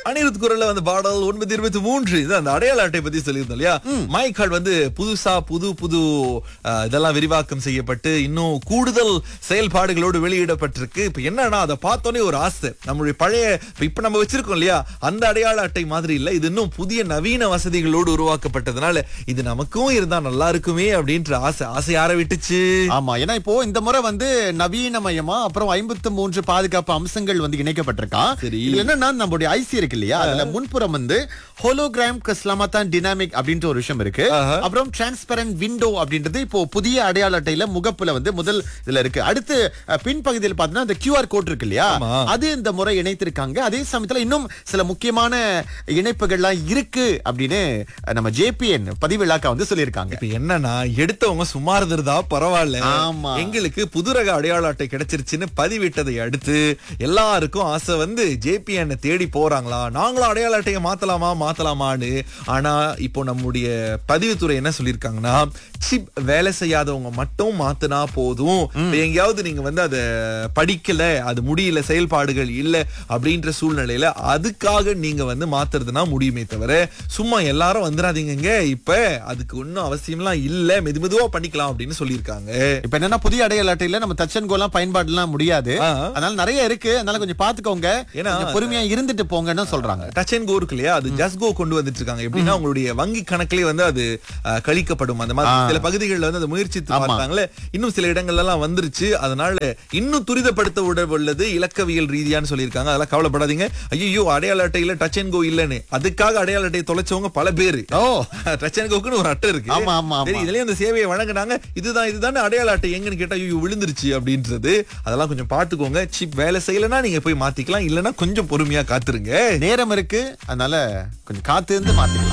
அனிருத் குரல்ல வந்து பாடல் ஒன்பது இருபத்தி மூன்று இது அந்த அடையாள அட்டை பத்தி சொல்லியிருந்தோம் இல்லையா மை கார்டு வந்து புதுசா புது புது அஹ், இதெல்லாம் விரிவாக்கம் செய்யப்பட்டு இன்னும் கூடுதல் செயல்பாடுகளோடு வெளியிடப்பட்டிருக்கு இப்ப என்னன்னா அதை பார்த்தோன்னே ஒரு ஆசை நம்மளுடைய பழைய இப்ப இப்ப நம்ம வச்சிருக்கோம் இல்லையா அந்த அடையாள அட்டை மாதிரி இல்ல இது இன்னும் புதிய நவீன வசதிகளோடு உருவாக்கப்பட்டதுனால இது நமக்கும் இருந்தா நல்லா இருக்குமே அப்படின்ற ஆசை ஆசை யாரை விட்டுச்சு ஆமா ஏன்னா இப்போ இந்த முறை வந்து நவீனமயமா அப்புறம் ஐம்பத்து மூன்று பாதுகாப்பு அம்சங்கள் வந்து இணைக்கப்பட்டிருக்கான் சரி. இதுல என்னன்னா நம்மளுடைய ஐசி இருக்கு இல்லையா அதுல முன்புறம் வந்து ஹோலோகிராம் கஸ்லாமத்தான் டினாமிக் அப்படின்ற ஒரு விஷயம் இருக்கு ஆஹா. அப்புறம் டிரான்ஸ்பரண்ட் விண்டோ அப்படின்றது இப்போ புதிய அடையாள அட்டையில முகப்புல வந்து முதல் இதுல இருக்கு அடுத்து அஹ், பின்பகுதியில் பாத்தீங்கன்னா அந்த கியூஆர் கோட் இருக்கு இல்லையா ஆமா. அது இந்த முறை இணைத்திருக்காங்க அதே சமயத்துல இன்னும் சில முக்கியமான இணைப்புகள்லாம் இருக்கு அப்படின்னு அஹ், நம்ம ஜேபிஎன் பதிவிழாக்கா வந்து சொல்லியிருக்காங்க இப்ப என்னன்னா எடுத்தவங்க சும்மா இருந்திருந்தா பரவாயில்ல ஆமா. எங்களுக்கு புது ரக அடையாள அட்டை கிடைச்சிருச்சுன்னு பதிவிட்டதை அடுத்து எல்லாருக்கும் ஆசை வந்து ஜேபிஎன் தேடி போறாங்களா நாங்களும் அடையாள அட்டையை மாத்தலாமா மாத்தலாமான்னு ஆனா இப்போ நம்முடைய பதிவுத்துறை என்ன சொல்லியிருக்காங்கன்னா சிப் வேலை செய்யாதவங்க மட்டும் மாத்தினா போதும் இப்ப எங்கேயாவது நீங்க வந்து அதை படிக்கல அது முடியல செயல்பாடுகள் இல்ல அப்படின்ற சூழ்நிலையில அதுக்காக நீங்க வந்து மாத்துறதுனா முடியுமே தவிர சும்மா எல்லாரும் வந்துடாதீங்க இப்ப அதுக்கு ஒன்னும் அவசியம்லாம் இல்ல மெது மெதுவா பண்ணிக்கலாம் அப்படின்னு சொல்லியிருக்காங்க இப்ப என்னன்னா புதிய அடையாள அட்டையில நம்ம டச் அண்ட் கோலாம் பயன்பாடுலாம் முடியாது ஆ. அதனால நிறைய இருக்கு அதனால கொஞ்சம் பாத்துக்கோங்க ஏன்னா, கொஞ்சம் பொறுமையா இருந்துட்டு போங்கன்னு சொல்றாங்க டச் அண்ட் கோ இருக்கு இல்லையா அது ஜஸ்ட் கோ கொண்டு வந்துட்டு இருக்காங்க எப்படின்னா உங்களுடைய வங்கி கணக்கிலே வந்து அது அஹ், கழிக்கப்படும் அந்த மாதிரி சில பகுதிகளில் வந்து அதை முயற்சித்து ஆமா. பார்த்தாங்களே இன்னும் சில இடங்கள்ல எல்லாம் வந்துருச்சு அதனால இன்னும் துரிதப்படுத்த உட உள்ளது இலக்கவியல் ரீதியான்னு சொல்லியிருக்காங்க அதெல்லாம் கவலைப்படாதீங்க ஐயோ அடையாள அட்டையில டச் அண்ட் கோ இல்லன்னு அதுக்காக அடையாள அட்டையை தொலைச்சவங்க பல பேரு ஓ டச் அண்ட் கோக்குன்னு ஒரு அட்டை இருக்கு ஆமா, ஆமா, ஆமா. சரி இதுலயும் அந்த சேவையை வழங்குனாங்க இதுதான் இதுதான் அடையாள அட்டை எங்கன்னு கேட்டா ஐயோ விழுந்துருச்சு அப்படின்றது அதெல்லாம் கொஞ்சம் பாத்துக்கோங்க சிப் வேலை செய்யலைன்னா நீங்க போய் மாத்திக்கலாம் இல்லைன்னா கொஞ்சம் பொறுமையா காத்துருங்க நேரம் இருக்கு அதனால கொஞ்சம் காத்து இருந்து மாத்திக்கலாம்